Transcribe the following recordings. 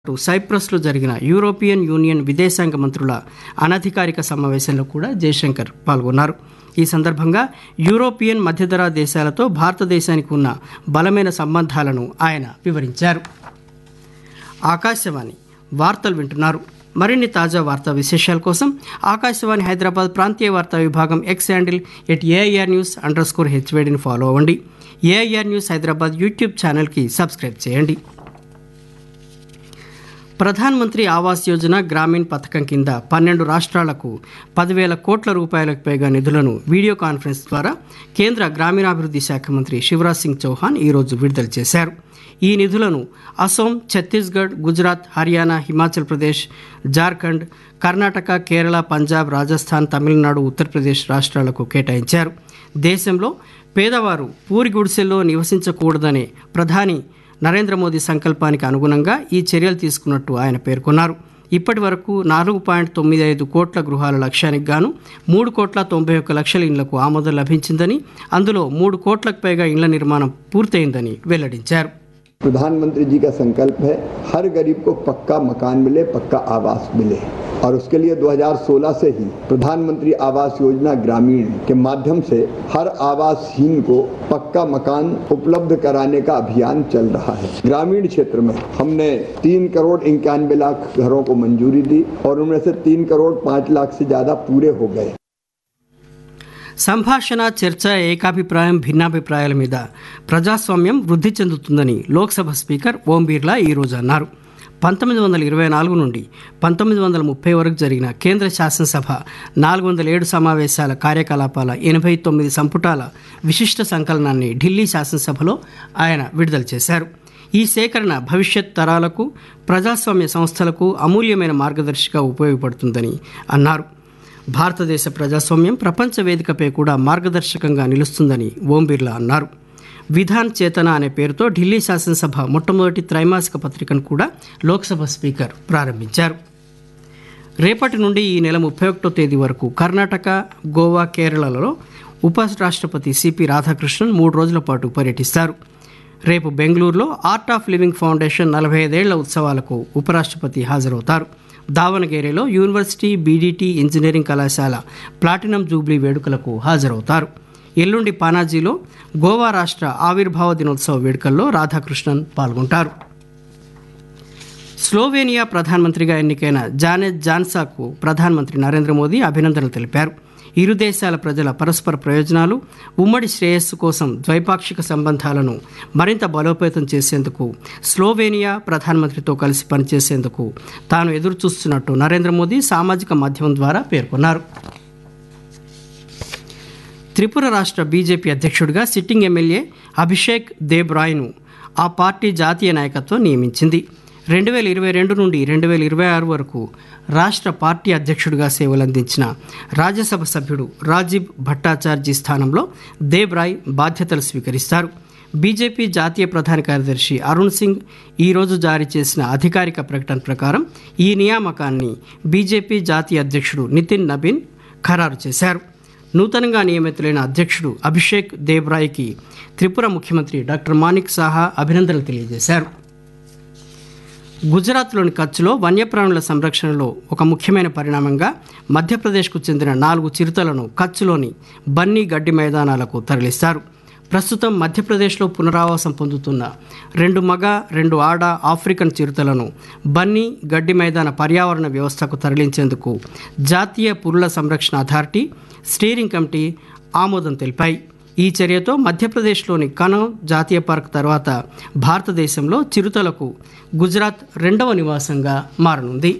పాటు సైప్రస్లో జరిగిన European union విదేశాంగ మంత్రుల అనధికారిక సమావేశంలో కూడా జయశంకర్ పాల్గొన్నారు ఈ సందర్భంగా యూరోపియన్ మధ్యధరా దేశాలతో భారతదేశానికి ఉన్న బలమైన సంబంధాలను ఆయన వివరించారు ఆకాశవాణి వార్తలు వింటున్నారు మరిన్ని తాజా వార్తా విశేషాల కోసం ఆకాశవాణి హైదరాబాద్ ప్రాంతీయ వార్తా విభాగం X handle at AIR news underscore స్కోర్ హెచ్వేడిని ఫాలో అవ్వండి ఏఐఆర్ న్యూస్ హైదరాబాద్ యూట్యూబ్ ఛానల్కి సబ్స్క్రైబ్ చేయండి ప్రధాన్ మంత్రి ఆవాస్ యోజన గ్రామీణ్ పథకం కింద పన్నెండు రాష్ట్రాలకు పదివేల కోట్ల రూపాయలకు పైగా నిధులను వీడియో కాన్ఫరెన్స్ ద్వారా కేంద్ర గ్రామీణాభివృద్ధి శాఖ మంత్రి శివరాజ్ సింగ్ చౌహాన్ ఈరోజు విడుదల చేశారు ఈ నిధులను అసోం ఛత్తీస్గఢ్ గుజరాత్ హర్యానా హిమాచల్ ప్రదేశ్ జార్ఖండ్ కర్ణాటక కేరళ పంజాబ్ రాజస్థాన్ తమిళనాడు ఉత్తరప్రదేశ్ రాష్ట్రాలకు కేటాయించారు దేశంలో పేదవారు పూరి గుడిసెల్లో నివసించకూడదనే ప్రధాని నరేంద్ర మోదీ సంకల్పానికి అనుగుణంగా ఈ చర్యలు తీసుకున్నట్టు ఆయన పేర్కొన్నారు ఇప్పటి వరకు నాలుగు పాయింట్ తొమ్మిది ఐదు కోట్ల గృహాల లక్ష్యానికి గాను మూడు కోట్ల తొంభై ఒక్క లక్షల ఇండ్లకు ఆమోదం లభించిందని అందులో మూడు కోట్లకు పైగా ఇండ్ల నిర్మాణం పూర్తయిందని వెల్లడించారు प्रधानमंत्री जी का संकल्प है हर गरीब को पक्का मकान मिले पक्का आवास मिले और उसके लिए 2016 से ही प्रधानमंत्री आवास योजना ग्रामीण के माध्यम से हर आवासहीन को पक्का मकान उपलब्ध कराने का अभियान चल रहा है ग्रामीण क्षेत्र में हमने तीन करोड़ इक्यानवे लाख घरों को मंजूरी दी और उनमें से तीन करोड़ पाँच लाख से ज्यादा पूरे हो गए సంభాషణ చర్చ ఏకాభిప్రాయం భిన్నాభిప్రాయాల మీద ప్రజాస్వామ్యం వృద్ధి చెందుతుందని లోక్సభ స్పీకర్ ఓం బిర్లా ఈరోజు అన్నారు పంతొమ్మిది వందల ఇరవై నాలుగు నుండి పంతొమ్మిది వందల ముప్పై వరకు జరిగిన కేంద్ర శాసనసభ నాలుగు వందల ఏడు సమావేశాల కార్యకలాపాల ఎనభై తొమ్మిది సంపుటాల విశిష్ట సంకలనాన్ని ఢిల్లీ శాసనసభలో ఆయన విడుదల చేశారు ఈ సేకరణ భవిష్యత్ తరాలకు ప్రజాస్వామ్య సంస్థలకు అమూల్యమైన మార్గదర్శిగా ఉపయోగపడుతుందని అన్నారు భారతదేశ ప్రజాస్వామ్యం ప్రపంచ వేదికపై కూడా మార్గదర్శకంగా నిలుస్తుందని ఓం బిర్లా అన్నారు విధాన్ చేతన అనే పేరుతో ఢిల్లీ శాసనసభ మొట్టమొదటి త్రైమాసిక పత్రికను కూడా లోక్సభ స్పీకర్ ప్రారంభించారు రేపటి నుండి ఈ నెల ముప్పై ఒకటో తేదీ వరకు కర్ణాటక గోవా కేరళలలో ఉప రాష్ట్రపతి సిపి రాధాకృష్ణన్ మూడు రోజుల పాటు పర్యటిస్తారు రేపు బెంగళూరులో ఆర్ట్ ఆఫ్ లివింగ్ ఫౌండేషన్ నలభై ఐదేళ్ల ఉత్సవాలకు ఉపరాష్ట్రపతి హాజరవుతారు దావణగేరేలో యూనివర్సిటీ బీడీటీ ఇంజనీరింగ్ కళాశాల ప్లాటినం జూబ్లీ వేడుకలకు హాజరవుతారు ఎల్లుండి పానాజీలో గోవా రాష్ట్ర ఆవిర్భావ దినోత్సవ వేడుకల్లో రాధాకృష్ణన్ పాల్గొంటారు స్లోవేనియా ప్రధానమంత్రిగా ఎన్నికైన జానెట్ జాన్సాకు ప్రధానమంత్రి నరేంద్ర మోదీ అభినందనలు తెలిపారు ఇరు దేశాల ప్రజల పరస్పర ప్రయోజనాలు ఉమ్మడి శ్రేయస్సు కోసం ద్వైపాక్షిక సంబంధాలను మరింత బలోపేతం చేసేందుకు స్లోవేనియా ప్రధానమంత్రితో కలిసి పనిచేసేందుకు తాను ఎదురుచూస్తున్నట్టు నరేంద్ర మోదీ సామాజిక మాధ్యమం ద్వారా పేర్కొన్నారు త్రిపుర రాష్ట్ర బీజేపీ అధ్యక్షుడిగా సిట్టింగ్ ఎమ్మెల్యే అభిషేక్ దేబ్ రాయ్ను ఆ పార్టీ జాతీయ నాయకత్వం నియమించింది రెండు వేల ఇరవై రెండు నుండి రెండు వేల ఇరవై ఆరు వరకు రాష్ట్ర పార్టీ అధ్యక్షుడిగా సేవలందించిన రాజ్యసభ సభ్యుడు రాజీవ్ భట్టాచార్జీ స్థానంలో దేబ్ రాయ్ బాధ్యతలు స్వీకరిస్తారు బీజేపీ జాతీయ ప్రధాన కార్యదర్శి అరుణ్ సింగ్ ఈరోజు జారీ చేసిన అధికారిక ప్రకటన ప్రకారం ఈ నియామకాన్ని బీజేపీ జాతీయ అధ్యక్షుడు నితిన్ నబీన్ ఖరారు చేశారు నూతనంగా నియమితులైన అధ్యక్షుడు అభిషేక్ దేబ్రాయ్కి త్రిపుర ముఖ్యమంత్రి డాక్టర్ మాణిక్ సాహా అభినందనలు తెలియజేశారు గుజరాత్లోని కచ్లో వన్యప్రాణుల సంరక్షణలో ఒక ముఖ్యమైన పరిణామంగా మధ్యప్రదేశ్కు చెందిన నాలుగు చిరుతలను కచ్లోని బన్నీ గడ్డి మైదానాలకు తరలిస్తారు ప్రస్తుతం మధ్యప్రదేశ్లో పునరావాసం పొందుతున్న రెండు మగ రెండు ఆడ ఆఫ్రికన్ చిరుతలను బన్నీ గడ్డి మైదాన పర్యావరణ వ్యవస్థకు తరలించేందుకు జాతీయ పురుల సంరక్షణ అథారిటీ స్టీరింగ్ కమిటీ ఆమోదం తెలిపాయి ఈ చర్యతో మధ్యప్రదేశ్లోని కనో జాతీయ పార్క్ తర్వాత భారతదేశంలో చిరుతలకు గుజరాత్ రెండవ నివాసంగా మారనుంది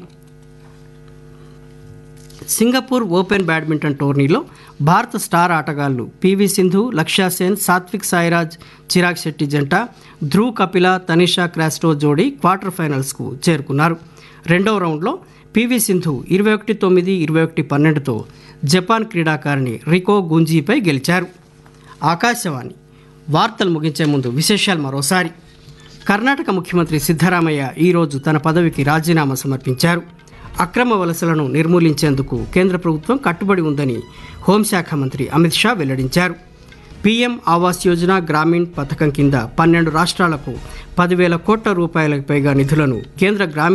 సింగపూర్ ఓపెన్ బ్యాడ్మింటన్ టోర్నీలో భారత స్టార్ ఆటగాళ్లు పివి సింధు లక్ష్యా సేన్ సాత్విక్ సాయిరాజ్ చిరాగ్ శెట్టి జంట ధ్రువ్ కపిల తనిషా క్రాస్టో జోడీ క్వార్టర్ ఫైనల్స్కు చేరుకున్నారు రెండవ రౌండ్లో పివి సింధు ఇరవై ఒకటి తొమ్మిది ఇరవై ఒకటి పన్నెండుతో జపాన్ క్రీడాకారిణి రికో గుంజీపై గెలిచారు ఆకాశవాణి వార్తలు ముగించే ముందు విశేషాలు మరోసారి కర్ణాటక ముఖ్యమంత్రి సిద్ధరామయ్య ఈరోజు తన పదవికి రాజీనామా సమర్పించారు అక్రమ వలసలను నిర్మూలించేందుకు కేంద్ర ప్రభుత్వం కట్టుబడి ఉందని హోంశాఖ మంత్రి అమిత్ షా వెల్లడించారు పీఎం ఆవాస్ యోజన గ్రామీణ్ పథకం కింద పన్నెండు రాష్ట్రాలకు పదివేల కోట్ల రూపాయలకు పైగా నిధులను కేంద్ర గ్రామీణ